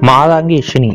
மாதாங்கி இஷினி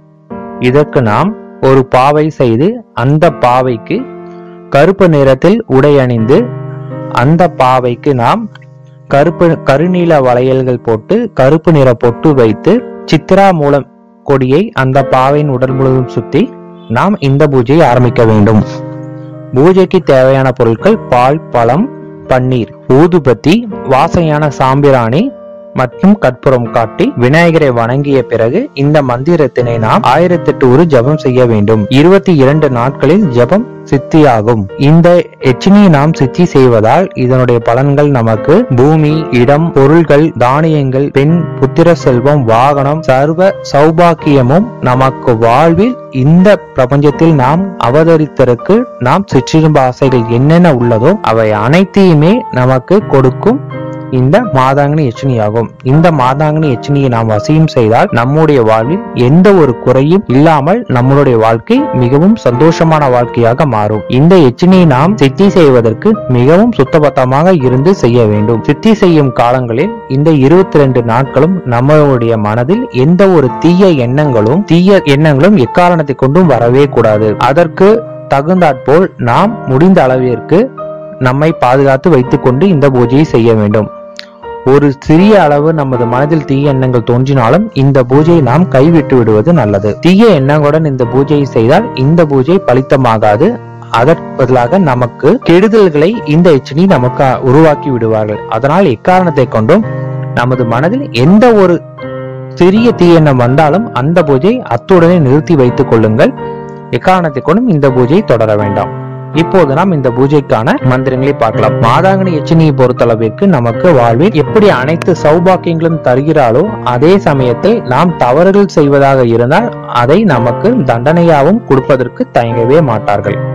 இதற்கு நாம் ஒரு பாவை செய்து அந்த பாவைக்கு கருப்பு நிறத்தில் உடை அணிந்து அந்த பாவைக்கு நாம் கருப்பு கருநீல வளையல்கள் போட்டு கருப்பு நிற பொட்டு வைத்து சித்ரா மூலம் கொடியை அந்த பாவையின் உடல் முழுவதும் சுத்தி நாம் இந்த பூஜையை ஆரம்பிக்க வேண்டும் பூஜைக்கு தேவையான பொருட்கள் பால் பழம் பன்னீர் ஊதுபத்தி வாசனையான சாம்பிராணி மற்றும் கற்பூரம் காட்டி விநாயகரை வணங்கிய பிறகு இந்த மந்திரத்தினை நாம் ஆயிரத்தெட்டு ஒரு ஜபம் செய்ய வேண்டும் இருபத்தி இரண்டு நாட்களில் ஜபம் சித்தியாகும் இந்த எச்சினியை நாம் சித்தி செய்வதால் இதனுடைய பலன்கள் நமக்கு பூமி இடம் பொருள்கள் தானியங்கள் பெண் புத்திர செல்வம் வாகனம் சர்வ சௌபாக்கியமும் நமக்கு வாழ்வில் இந்த பிரபஞ்சத்தில் நாம் அவதரித்ததற்கு நாம் சிற்றிரும்ப ஆசைகள் என்னென்ன உள்ளதோ அவை அனைத்தையுமே நமக்கு கொடுக்கும் இந்த மாதாங்கினி எச்சினியாகும் இந்த மாதாங்கினி எச்சினியை நாம் வசியம் செய்தால் நம்முடைய வாழ்வில் எந்த ஒரு குறையும் இல்லாமல் நம்மளுடைய வாழ்க்கை மிகவும் சந்தோஷமான வாழ்க்கையாக மாறும் இந்த எச்சினியை நாம் சித்தி செய்வதற்கு மிகவும் சுத்தபத்தமாக இருந்து செய்ய வேண்டும் சித்தி செய்யும் காலங்களில் இந்த இருபத்தி ரெண்டு நாட்களும் நம்மளுடைய மனதில் எந்த ஒரு தீய எண்ணங்களும் தீய எண்ணங்களும் எக்காரணத்தை கொண்டும் வரவே கூடாது அதற்கு தகுந்தாற்போல் நாம் முடிந்த அளவிற்கு நம்மை பாதுகாத்து வைத்துக்கொண்டு இந்த பூஜையை செய்ய வேண்டும் ஒரு சிறிய அளவு நமது மனதில் தீய எண்ணங்கள் தோன்றினாலும் இந்த பூஜையை நாம் கைவிட்டு விடுவது நல்லது தீய எண்ணங்களுடன் இந்த பூஜையை செய்தால் இந்த பூஜை பலித்தமாகாது அதற்கு பதிலாக நமக்கு கெடுதல்களை இந்த எச்சினி நமக்கு உருவாக்கி விடுவார்கள் அதனால் எக்காரணத்தை கொண்டும் நமது மனதில் எந்த ஒரு சிறிய தீயெண்ணம் வந்தாலும் அந்த பூஜை அத்துடனே நிறுத்தி வைத்துக் கொள்ளுங்கள் எக்காரணத்தை கொண்டும் இந்த பூஜையை தொடர வேண்டாம் இப்போது நாம் இந்த பூஜைக்கான மந்திரங்களை பார்க்கலாம் மாதாங்கனி எச்சினியை பொறுத்தளவிற்கு நமக்கு வாழ்வில் எப்படி அனைத்து சௌபாக்கியங்களும் தருகிறாளோ அதே சமயத்தில் நாம் தவறுகள் செய்வதாக இருந்தால் அதை நமக்கு தண்டனையாகவும் கொடுப்பதற்கு தயங்கவே மாட்டார்கள்